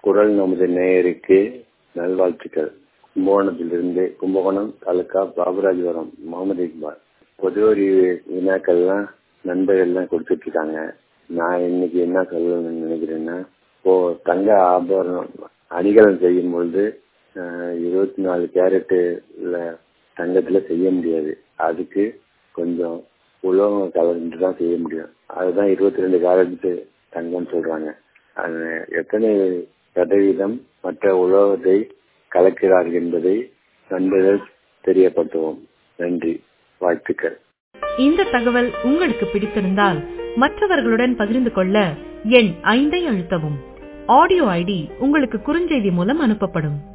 குரல் நமது நேயருக்கு நல்வாழ்த்துக்கள் கும்பகோணத்திலிருந்து கும்பகோணம் தாலுக்கா பாபுராஜபுரம் முகமது இக்பால் பொது அறிவு வினாக்கள்லாம் நண்பர்கள்லாம் கொடுத்துட்டு இருக்காங்க நான் இன்னைக்கு என்ன சொல்லணும்னு நினைக்கிறேன்னா இப்போ தங்க ஆபரணம் அணிகலன் செய்யும் பொழுது இருபத்தி நாலு கேரட்டுல தங்கத்துல செய்ய முடியாது அதுக்கு கொஞ்சம் உலோகம் கலந்து தான் செய்ய முடியும் அதுதான் இருபத்தி ரெண்டு கேரட் தங்கம்னு சொல்றாங்க அது எத்தனை சதவீதம் மற்ற உலோகத்தை கலக்கிறார்கள் என்பதை நண்பர்கள் தெரியப்படுத்துவோம் நன்றி வாழ்த்துக்கள் இந்த தகவல் உங்களுக்கு பிடித்திருந்தால் மற்றவர்களுடன் பகிர்ந்து கொள்ள எண் ஐந்தை அழுத்தவும் ஆடியோ ஐடி உங்களுக்கு குறுஞ்செய்தி மூலம் அனுப்பப்படும்